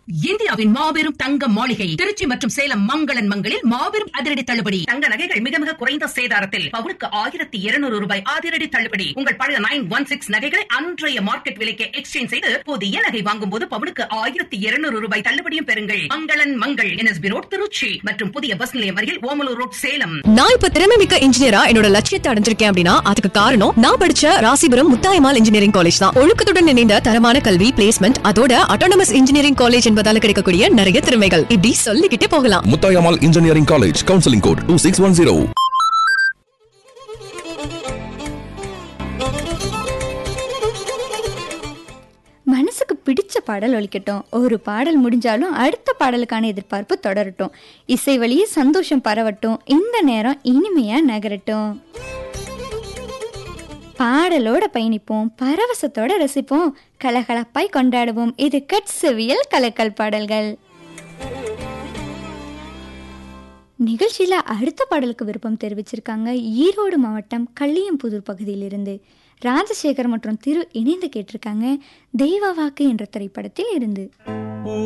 இந்தியாவின் மாபெரும் தங்க மாளிகை திருச்சி மற்றும் சேலம் மங்களன் மங்களில் மாபெரும் அதிரடி தள்ளுபடி தங்க நகைகள் மிக மிக குறைந்த சேதாரத்தில் பவுனுக்கு ஆயிரத்தி இருநூறு ரூபாய் அதிரடி தள்ளுபடி உங்கள் பழைய நைன் ஒன் சிக்ஸ் நகைகளை அன்றைய மார்க்கெட் விலைக்கு எக்ஸ்சேஞ்ச் செய்து புதிய நகை வாங்கும் போது பவுனுக்கு ஆயிரத்தி இருநூறு ரூபாய் தள்ளுபடியும் பெறுங்கள் மங்களன் மங்கள் என்எஸ்பி ரோட் திருச்சி மற்றும் புதிய பஸ் நிலையம் அருகில் ஓமலூர் ரோட் சேலம் நான் இப்ப திறமை மிக்க இன்ஜினியரா என்னோட லட்சியத்தை அடைஞ்சிருக்கேன் அப்படின்னா அதுக்கு காரணம் நான் படிச்ச ராசிபுரம் முத்தாயமால் இன்ஜினியரிங் காலேஜ் தான் ஒழுக்கத்துடன் இணைந்த தரமான கல்வி பிளேஸ்மெண்ட் அதோட அட்டானமஸ் இன்ஜினியரிங் காலேஜ் என்பதால கிடைக்கக்கூடிய நிறைய திறமைகள் இப்படி சொல்லிக்கிட்டே போகலாம் Muthayammal engineering college counselling code two six one zero மனசுக்கு பிடிச்ச பாடல் ஒலிக்கட்டும் ஒரு பாடல் முடிஞ்சாலும் அடுத்த பாடலுக்கான எதிர்பார்ப்பு தொடரட்டும் இசை வழியே சந்தோஷம் பரவட்டும் இந்த நேரம் இனிமையா நகரட்டும் பாடலோட பயணிப்போம் பரவசத்தோட ரசிப்போம் கலகலப்பாய் கொண்டாடுவோம் இது கட்சவியல் கலக்கல் பாடல்கள் நிகழ்ச்சியில அடுத்த பாடலுக்கு விருப்பம் தெரிவிச்சிருக்காங்க ஈரோடு மாவட்டம் கள்ளியம்புதூர் பகுதியிலிருந்து ராஜசேகர் மற்றும் திரு இணைந்து கேட்டிருக்காங்க தெய்வ வாக்கு என்ற திரைப்படத்தில் இருந்து